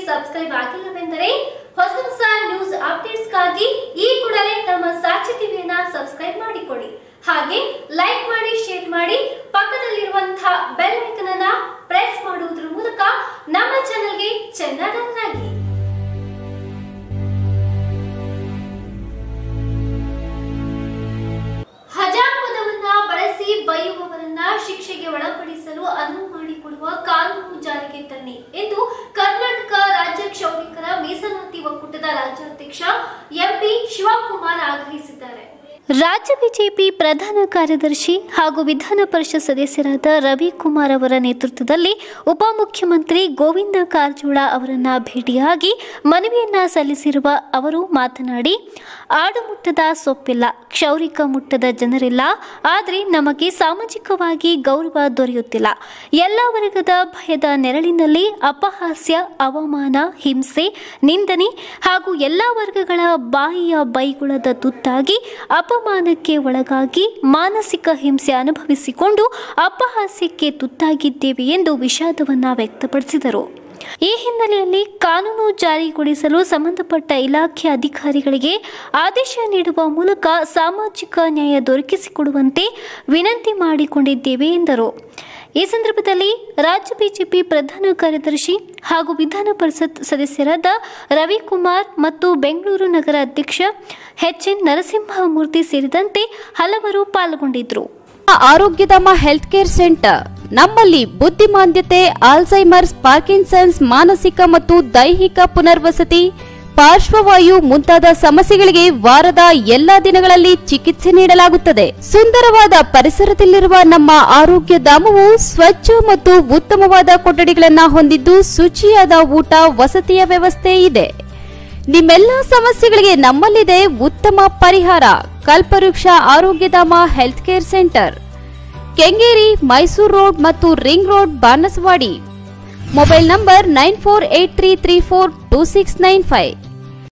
subscribe ಆಗಿಲ್ಲವೆಂದರೆ ಹೊಸ ಹೊಸ news ಅಪ್ಡೇಟ್ಸ್ಗಾಗಿ ಈ ಕೂಡಲೇ ನಮ್ಮ ಸಾಕ್ಷಿ ಟಿವಿಯನ್ನ ಸಬ್ಸ್ಕ್ರೈಬ್ ಮಾಡಿಕೊಳ್ಳಿ ಹಾಗೆ ಲೈಕ್ ಮಾಡಿ ಶೇರ್ ಮಾಡಿ ಪಕ್ಕದಲ್ಲಿರುವಂತಹ ಬೆಲ್ ಐಕನ್ ಅನ್ನ ಪ್ರೆಸ್ ಮಾಡುವುದರ ಮೂಲಕ ನಮ್ಮ ಚಾನೆಲ್ಗೆ ಚೆನ್ನಡನ್ನಾಗಿ ಹಜಾರ್ ಪದವನ್ನ ಬಳಸಿ ಬೈಯುವವರನ್ನ ಶಿಕ್ಷೆಗೆ ಒಳಪಡಿಸಲು ಅನುವು ಮಾಡಿಕೊಡುವ ಕಾನೂನು ಜಾರಿಗೆ ತನ್ನಿ ಎಂದು ಕರ್ನಾಟಕ ರಾಜ್ಯ ಕ್ಷೌರಿಕರ ಮೀಸಲಾತಿ ಒಕ್ಕೂಟದ ರಾಜ್ಯಾಧ್ಯಕ್ಷ ಎಂಪಿ ಶಿವಕುಮಾರ್ ಆಗ್ರಹಿಸಿದ್ದಾರೆ ರಾಜ್ಯ ಬಿಜೆಪಿ ಪ್ರಧಾನ ಕಾರ್ಯದರ್ಶಿ ಹಾಗೂ ವಿಧಾನ ಪರಿಷತ್ ಸದಸ್ಯರಾದ ರವಿಕುಮಾರ್ ಅವರ ನೇತೃತ್ವದಲ್ಲಿ ಉಪಮುಖ್ಯಮಂತ್ರಿ ಗೋವಿಂದ ಕಾರಜೋಳ ಅವರನ್ನ ಭೇಟಿಯಾಗಿ ಮನವಿಯನ್ನ ಸಲ್ಲಿಸಿರುವ ಅವರು ಮಾತನಾಡಿ ಆಡುಮುಟ್ಟದ ಸೊಪ್ಪಿಲ್ಲ ಕ್ಷೌರಿಕ ಮುಟ್ಟದ ಜನರಿಲ್ಲ ಆದರೆ ನಮಗೆ ಸಾಮಾಜಿಕವಾಗಿ ಗೌರವ ದೊರೆಯುತ್ತಿಲ್ಲ ಎಲ್ಲ ವರ್ಗದ ಭಯದ ನೆರಳಿನಲ್ಲಿ ಅಪಹಾಸ್ಯ ಅವಮಾನ ಹಿಂಸೆ ನಿಂದನೆ ಹಾಗೂ ಎಲ್ಲ ವರ್ಗಗಳ ಬಾಯಿಯ ಬೈಗುಳದ ತುತ್ತಾಗಿ ಅಪಮಾನಕ್ಕೆ ಒಳಗಾಗಿ ಮಾನಸಿಕ ಹಿಂಸೆ ಅನುಭವಿಸಿಕೊಂಡು ಅಪಹಾಸ್ಯಕ್ಕೆ ತುತ್ತಾಗಿದ್ದೇವೆ ಎಂದು ವಿಷಾದವನ್ನ ವ್ಯಕ್ತಪಡಿಸಿದರು ಈ ಹಿನ್ನೆಲೆಯಲ್ಲಿ ಕಾನೂನು ಜಾರಿಗೊಳಿಸಲು ಸಂಬಂಧಪಟ್ಟ ಇಲಾಖೆ ಅಧಿಕಾರಿಗಳಿಗೆ ಆದೇಶ ನೀಡುವ ಮೂಲಕ ಸಾಮಾಜಿಕ ನ್ಯಾಯ ದೊರಕಿಸಿಕೊಡುವಂತೆ ವಿನಂತಿ ಮಾಡಿಕೊಂಡಿದ್ದೇವೆ ಎಂದರು ಈ ಸಂದರ್ಭದಲ್ಲಿ ರಾಜ್ಯ ಬಿಜೆಪಿ ಪ್ರಧಾನ ಕಾರ್ಯದರ್ಶಿ ಹಾಗೂ ವಿಧಾನ ಪರಿಷತ್ ಸದಸ್ಯರಾದ ರವಿಕುಮಾರ್ ಮತ್ತು ಬೆಂಗಳೂರು ನಗರ ಅಧ್ಯಕ್ಷ ಎಚ್ ಎನ್ ನರಸಿಂಹಮೂರ್ತಿ ಸೇರಿದಂತೆ ಹಲವರು ಪಾಲ್ಗೊಂಡಿದ್ದರು ಆರೋಗ್ಯಧಾಮ ಹೆಲ್ತ್ ಕೇರ್ ಸೆಂಟರ್ ನಮ್ಮಲ್ಲಿ ಬುದ್ಧಿಮಾಂದ್ಯತೆ ಆಲ್ಝೈಮರ್ಸ್ ಪಾರ್ಕಿನ್ಸನ್ಸ್ ಮಾನಸಿಕ ಮತ್ತು ದೈಹಿಕ ಪುನರ್ವಸತಿ ಪಾರ್ಶ್ವವಾಯು ಮುಂತಾದ ಸಮಸ್ಯೆಗಳಿಗೆ ವಾರದ ಎಲ್ಲಾ ದಿನಗಳಲ್ಲಿ ಚಿಕಿತ್ಸೆ ನೀಡಲಾಗುತ್ತದೆ ಸುಂದರವಾದ ಪರಿಸರದಲ್ಲಿರುವ ನಮ್ಮ ಆರೋಗ್ಯ ಧಾಮವು ಸ್ವಚ್ಛ ಮತ್ತು ಉತ್ತಮವಾದ ಕೊಠಡಿಗಳನ್ನ ಹೊಂದಿದ್ದು ಶುಚಿಯಾದ ಊಟ ವಸತಿಯ ವ್ಯವಸ್ಥೆ ಇದೆ ನಿಮ್ಮೆಲ್ಲ ಸಮಸ್ಯೆಗಳಿಗೆ ನಮ್ಮಲ್ಲಿದೆ ಉತ್ತಮ ಪರಿಹಾರ Kalpavriksha Arogyadhama health care centre Kengeri Mysore road ಮತ್ತು ring road Banaswadi mobile number nine four eight three three four two six nine five